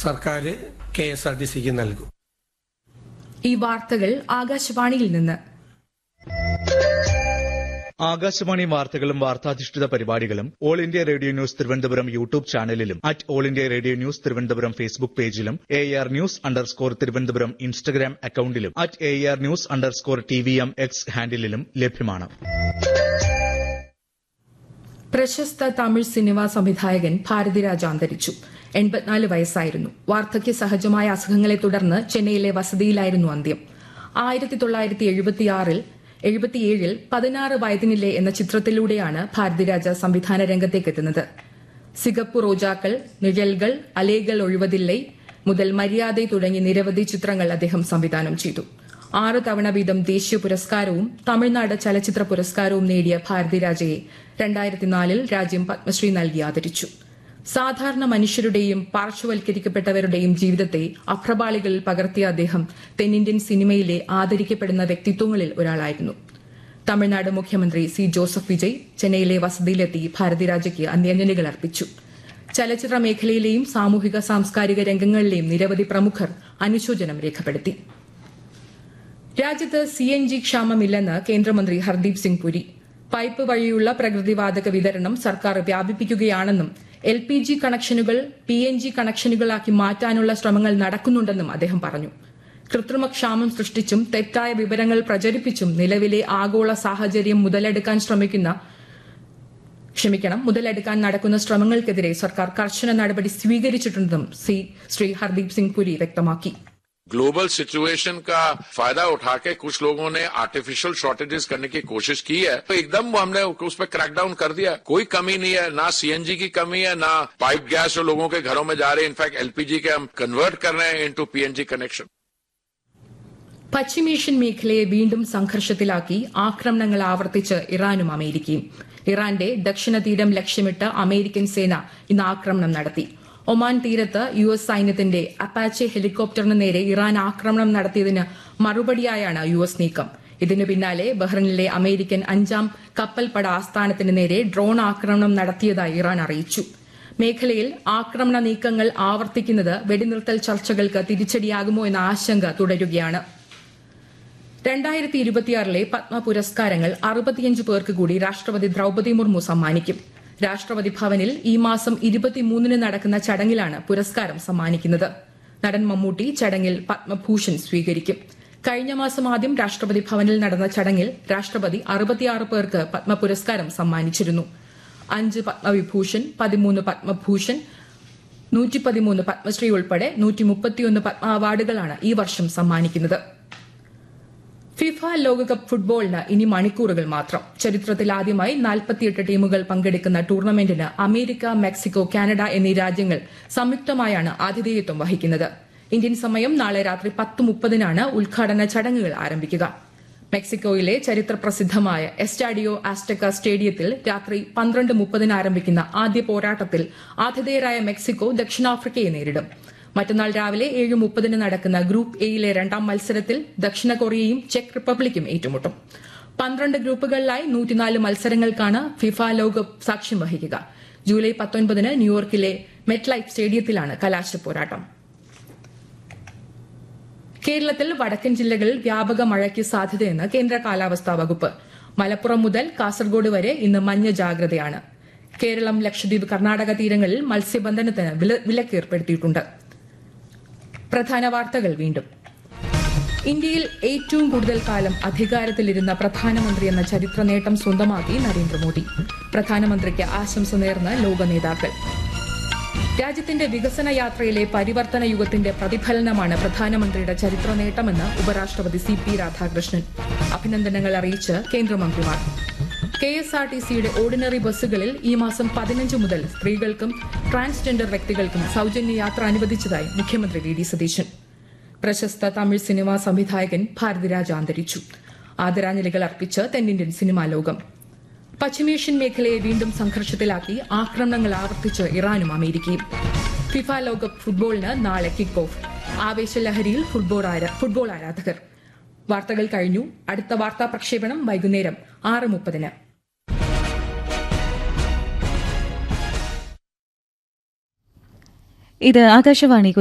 സർക്കാർ K S R T സിക്ക് നൽകും ഈ വാർത്തകൾ ആകാശവാണിയിൽ നിന്ന് ആകാശവാണി വാർത്തകളും വാർത്താധിഷ്ഠിത പരിപാടികളും all India radio news Thiruvananthapuram YouTube ചാനലിലും at all India radio news Thiruvananthapuram Facebook പേജിലും A R news underscore Thiruvananthapuram Instagram അക്കൌണ്ടിലും at A R news underscore T V M X ഹാൻഡിലും ലഭ്യമാണ് പ്രശസ്ത തമിഴ് സിനിമാ സംവിധായകൻ ഭാരതിരാജ അന്തരിച്ചു എൺപത്തിനാല് വയസ്സായിരുന്നു വാർദ്ധക്യ സഹജമായ അസുഖങ്ങളെ തുടർന്ന് ചെന്നൈയിലെ വസതിയിലായിരുന്നു അന്ത്യം ആയിരത്തി തൊള്ളായിരത്തി എഴുപത്തിയാറിൽ എഴുപത്തിയേഴിൽ പതിനാറ് വയതിനില്ലേ എന്ന ചിത്രത്തിലൂടെയാണ് ഭാരതിരാജ സംവിധാന രംഗത്തേക്കെത്തുന്നത് സിഗപ്പു റോജാക്കൾ നിഴൽകൾ അലേകൾ ഒഴിവതില്ലേ മുതൽ മര്യാദ തുടങ്ങി നിരവധി ചിത്രങ്ങൾ അദ്ദേഹം സംവിധാനം ചെയ്തു ആറ് തവണ വീതം ദേശീയ പുരസ്കാരവും തമിഴ്നാട് ചലച്ചിത്ര പുരസ്കാരവും നേടിയ ഭാരതിരാജയെ രണ്ടായിരത്തിനാലിൽ രാജ്യം പത്മശ്രീ നൽകി ആദരിച്ചു സാധാരണ മനുഷ്യരുടെയും പാർശ്വവൽക്കരിക്കപ്പെട്ടവരുടെയും ജീവിതത്തെ അപ്രപാളികളിൽ പകർത്തിയ അദ്ദേഹം തെന്നിന്ത്യൻ സിനിമയിലെ ആദരിക്കപ്പെടുന്ന വ്യക്തിത്വങ്ങളിൽ ഒരാളായിരുന്നു തമിഴ്നാട് മുഖ്യമന്ത്രി സി ജോസഫ് വിജയ് ചെന്നൈയിലെ വസതിയിലെത്തി ഭാരതിരാജയ്ക്ക് അന്ത്യാഞ്ജലികൾ അർപ്പിച്ചു ചലച്ചിത്ര മേഖലയിലെയും സാമൂഹിക സാംസ്കാരിക രംഗങ്ങളിലെയും നിരവധി പ്രമുഖർ അനുശോചനം രേഖപ്പെടുത്തി രാജ്യത്ത് സി എൻ ജി ക്ഷാമമില്ലെന്ന് കേന്ദ്രമന്ത്രി ഹർദീപ് സിംഗ് പുരി പൈപ്പ് വഴിയുള്ള പ്രകൃതിവാതക വിതരണം സർക്കാർ വ്യാപിപ്പിക്കുകയാണെന്നും എൽ പി ജി കണക്ഷനുകൾ പി എൻ ജി കണക്ഷനുകളാക്കി മാറ്റാനുള്ള ശ്രമങ്ങൾ നടക്കുന്നുണ്ടെന്നും അദ്ദേഹം പറഞ്ഞു കൃത്രിമ ക്ഷാമം സൃഷ്ടിച്ചും തെറ്റായ വിവരങ്ങൾ പ്രചരിപ്പിച്ചും നിലവിലെ ആഗോള സാഹചര്യം മുതലെടുക്കാൻ ശ്രമിക്കുന്ന ക്ഷമിക്കണം മുതലെടുക്കാൻ നടക്കുന്ന ശ്രമങ്ങൾക്കെതിരെ സർക്കാർ കർശന നടപടി സ്വീകരിച്ചിട്ടുണ്ടെന്നും സി ശ്രീ ഹർദീപ് സിംഗ് പുരി വ്യക്തമാക്കി ग्लोबल सिचुएशन का फायदा उठा के कुछ लोगों ने आर्टिफिशियल शॉर्टेजेस करने की कोशिश की है तो एकदम हमने उस पर क्रैकडाउन कर दिया कोई कमी नहीं है ना सीएनजी की कमी है ना पाइप गैस जो लोगों के घरों में जा रहे हैं इनफैक्ट एलपीजी के हम कन्वर्ट कर रहे हैं इनटू पीएनजी कनेक्शन പശ്ചിമേഷ്യൻ മേഖലയെ വീണ്ടും സംഘർഷത്തിലാക്കി ആക്രമണങ്ങൾ ആവർത്തിച്ച് ഇറാനും അമേരിക്കയും ഇറാന്റെ ദക്ഷിണ തീരം ലക്ഷ്യമിട്ട് അമേരിക്കൻ സേന ഇന്ന് ആക്രമണം നടത്തി ഒമാൻ തീരത്ത് യു എസ് സൈന്യത്തിന്റെ അപ്പാച്ചെ ഹെലികോപ്റ്ററിന് നേരെ ഇറാൻ ആക്രമണം നടത്തിയതിന് മറുപടിയായാണ് യു എസ് നീക്കം ഇതിനു പിന്നാലെ ബഹ്റിനിലെ അമേരിക്കൻ അഞ്ചാം കപ്പൽപ്പട ആസ്ഥാനത്തിന് നേരെ ഡ്രോൺ ആക്രമണം നടത്തിയതായി ഇറാൻ അറിയിച്ചു മേഖലയിൽ ആക്രമണ നീക്കങ്ങൾ ആവർത്തിക്കുന്നത് വെടിനിർത്തൽ ചർച്ചകൾക്ക് തിരിച്ചടിയാകുമോ എന്ന ആശങ്ക തുടരുകയാണ് രണ്ടായിരത്തി ഇരുപത്തിയാറിലെ പത്മ പുരസ്കാരങ്ങൾ അറുപത്തിയഞ്ച് പേർക്ക് കൂടി രാഷ്ട്രപതി ദ്രൌപദി മുർമു സമ്മാനിക്കും രാഷ്ട്രപതി ഭവനിൽ ഈ മാസം ഇരുപത്തിമൂന്നിന് നടക്കുന്ന ചടങ്ങിലാണ് പുരസ്കാരം സമ്മാനിക്കുന്നത് നടൻ മമ്മൂട്ടി ചടങ്ങിൽ പത്മഭൂഷൺ സ്വീകരിക്കും കഴിഞ്ഞ മാസം ആദ്യം രാഷ്ട്രപതി ഭവനിൽ നടന്ന ചടങ്ങിൽ രാഷ്ട്രപതി അറുപത്തിയാറ് പേർക്ക് പത്മ പുരസ്കാരം സമ്മാനിച്ചിരുന്നു അഞ്ച് പത്മവിഭൂഷൺ പതിമൂന്ന് പത്മഭൂഷൺ നൂറ്റി പതിമൂന്ന് പത്മശ്രീ ഉൾപ്പെടെ നൂറ്റി മുപ്പത്തിയൊന്ന് പത്മ അവാർഡുകളാണ് ഈ വർഷം സമ്മാനിക്കുന്നത് ഫിഫ ലോകകപ്പ് ഫുട്ബോളിന് ഇനി മണിക്കൂറുകൾ മാത്രം ചരിത്രത്തിൽ ആദ്യമായി നാൽപ്പത്തിയെട്ട് ടീമുകൾ പങ്കെടുക്കുന്ന ടൂർണമെന്റിന് അമേരിക്ക മെക്സിക്കോ കാനഡ എന്നീ രാജ്യങ്ങൾ സംയുക്തമായാണ് ആതിഥേയത്വം വഹിക്കുന്നത് ഇന്ത്യൻ സമയം നാളെ രാത്രി പത്ത് മുപ്പതിനാണ് ഉദ്ഘാടന ചടങ്ങുകൾ ആരംഭിക്കുക മെക്സിക്കോയിലെ ചരിത്ര പ്രസിദ്ധമായ എസ്റ്റാഡിയോ ആസ്റ്റക്ക സ്റ്റേഡിയത്തിൽ രാത്രി പന്ത്രണ്ട് മുപ്പതിന് ആരംഭിക്കുന്ന ആദ്യ പോരാട്ടത്തിൽ ആതിഥേയരായ മെക്സിക്കോ ദക്ഷിണാഫ്രിക്കയെ നേരിടും മറ്റന്നാൾ രാവിലെ ഏഴ് മുപ്പതിന് നടക്കുന്ന ഗ്രൂപ്പ് എയിലെ രണ്ടാം മത്സരത്തിൽ ദക്ഷിണ കൊറിയയും ചെക്ക് റിപ്പബ്ലിക്കും ഏറ്റുമുട്ടും പന്ത്രണ്ട് ഗ്രൂപ്പുകളിലായി നൂറ്റിനാല് മത്സരങ്ങൾക്കാണ് ഫിഫ ലോകകപ്പ് സാക്ഷ്യം വഹിക്കുക ജൂലൈ പത്തൊൻപതിന് ന്യൂയോർക്കിലെ മെറ്റ് ലൈഫ് സ്റ്റേഡിയത്തിലാണ് കലാശ പോരാട്ടം കേരളത്തിൽ വടക്കൻ ജില്ലകളിൽ വ്യാപക മഴയ്ക്ക് സാധ്യതയെന്ന് കേന്ദ്ര കാലാവസ്ഥാ വകുപ്പ് മലപ്പുറം മുതൽ കാസർഗോഡ് വരെ ഇന്ന് മഞ്ഞ ജാഗ്രതയാണ് കേരളം ലക്ഷദ്വീപ് കർണാടക തീരങ്ങളിൽ മത്സ്യബന്ധനത്തിന് വിലക്ക് ഏർപ്പെടുത്തിയിട്ടുണ്ട് പ്രധാന വാർത്തകൾ വീണ്ടും ഇന്ത്യയിൽ ഏറ്റവും കൂടുതൽ കാലം അധികാരത്തിലിരുന്ന പ്രധാനമന്ത്രി എന്ന ചരിത്ര നേട്ടം സ്വന്തമാക്കി നരേന്ദ്രമോദി പ്രധാനമന്ത്രിക്ക് ആശംസ നേർന്ന് ലോക നേതാക്കൾ രാജ്യത്തിന്റെ വികസന യാത്രയിലെ പരിവർത്തന യുഗത്തിന്റെ പ്രതിഫലനമാണ് പ്രധാനമന്ത്രിയുടെ ചരിത്ര നേട്ടമെന്ന് ഉപരാഷ്ട്രപതി സി പി രാധാകൃഷ്ണൻ അഭിനന്ദനങ്ങൾ അറിയിച്ച് കേന്ദ്രമന്ത്രിമാർ കെ എസ് ആർ ടി സിയുടെ ഓർഡിനറി ബസ്സുകളിൽ ഈ മാസം പതിനഞ്ച് മുതൽ സ്ത്രീകൾക്കും ട്രാൻസ്ജെൻഡർ വ്യക്തികൾക്കും സൌജന്യ യാത്ര അനുവദിച്ചതായി മുഖ്യമന്ത്രി വി ഡി സതീശൻ പ്രശസ്ത തമിഴ് സിനിമാ സംവിധായകൻ ഭാരതിരാജ അന്തരിച്ചു ആദരാഞ്ജലികൾ അർപ്പിച്ച് തെന്നിന്ത്യൻ സിനിമാ ലോകം പശ്ചിമേഷ്യൻ മേഖലയെ വീണ്ടും സംഘർഷത്തിലാക്കി ആക്രമണങ്ങൾ ആവർത്തിച്ച് ഇറാനും അമേരിക്കയും ഫിഫ ലോകകപ്പ് ഫുട്ബോളിന് നാളെ കിക്ക് ഓഫ് ആവേശലഹരിയിൽ ഫുട്ബോൾ ആരാ- ഫുട്ബോൾ ആരാധകർ വാർത്തകൾ കഴിഞ്ഞു അടുത്ത വാർത്താ പ്രക്ഷേപണം വൈകുന്നേരം ആറ് മുപ്പതിന് ഇത് ആകാശവാണി